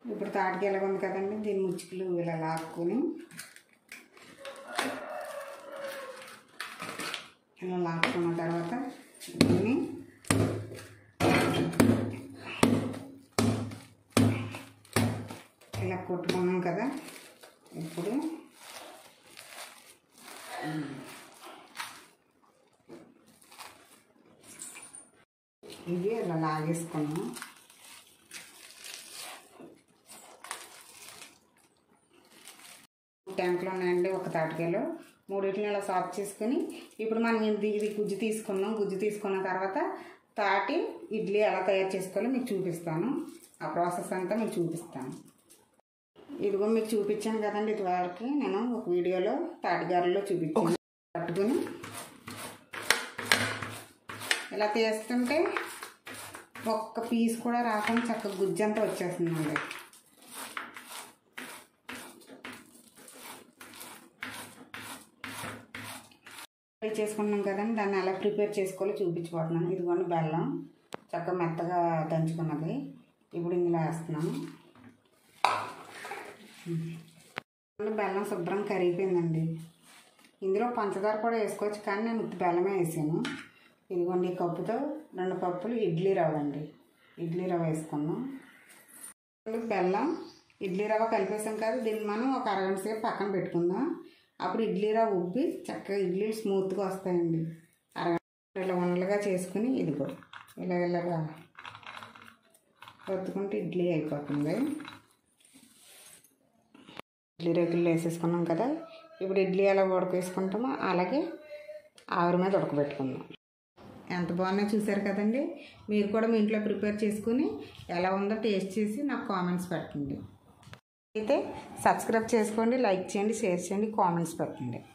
ఇప్పుడు తాటికి ఎలాగ ఉంది కదండి దీని ముచ్చుకులు ఇలా లాక్కుని ఇలా లాక్కున్న తర్వాత దీన్ని ఇలా కొట్టుకున్నాం కదా ఇప్పుడు ఇవి ఇలా లాగేసుకున్నాం ట్యాంకులు ఉన్నాయండి ఒక తాటికాయలు మూడింటిని ఇలా సాఫ్ చేసుకుని ఇప్పుడు మనం ఇది ఇది గుజ్జు తీసుకున్నాం గుజ్జు తీసుకున్న తర్వాత తాటి ఇడ్లీ ఎలా తయారు చేసుకోవాలో మీకు చూపిస్తాను ఆ ప్రాసెస్ అంతా మీకు చూపిస్తాను ఇదిగో మీకు చూపించాను కదండి ఇది వాళ్ళకి నేను ఒక వీడియోలో తాటిగారులో చూపించాను పట్టుకుని ఇలా తీస్తుంటే ఒక్క పీస్ కూడా రాకుండా చక్కగా గుజ్జంతా వచ్చేస్తుందండి ఫ్రై చేసుకున్నాం కదండి దాన్ని ఎలా ప్రిపేర్ చేసుకోవాలో చూపించబోతున్నాను ఇదిగోండి బెల్లం చక్కగా మెత్తగా దంచుకున్నది ఇప్పుడు ఇందులో వేస్తున్నాను బెల్లం శుభ్రం కరిగిపోయిందండి ఇందులో పంచదార కూడా వేసుకోవచ్చు కానీ నేను ఉత్తి బెల్లమే వేసాను ఇదిగోండి ఈ కప్పుతో రెండు కప్పులు ఇడ్లీ రవ్వ అండి ఇడ్లీ రవ్వ వేసుకున్నాం బెల్లం ఇడ్లీ రవ్వ కలిపేసాం కదా దీన్ని మనం ఒక అరగంట సేపు పక్కన పెట్టుకుందాం అప్పుడు ఇడ్లీ రవ్వ ఉబ్బి చక్కగా ఇడ్లీలు స్మూత్గా వస్తాయండి అరగంట ఇలా ఉండలుగా చేసుకుని ఇదిగో ఇలా ఇలాగా ఒత్తుకుంటే ఇడ్లీ అయిపోతుంది ఇడ్లీ రేకులు వేసేసుకున్నాం కదా ఇప్పుడు ఇడ్లీ ఎలా ఉడకేసుకుంటామో అలాగే ఆవిరి మీద ఉడకబెట్టుకుందాం ఎంత బాగున్నాయో చూసారు కదండి మీరు కూడా మీ ఇంట్లో ప్రిపేర్ చేసుకుని ఎలా ఉందో టేస్ట్ చేసి నాకు కామెంట్స్ పెట్టండి అయితే సబ్స్క్రైబ్ చేసుకోండి లైక్ చేయండి షేర్ చేయండి కామెంట్స్ పెట్టండి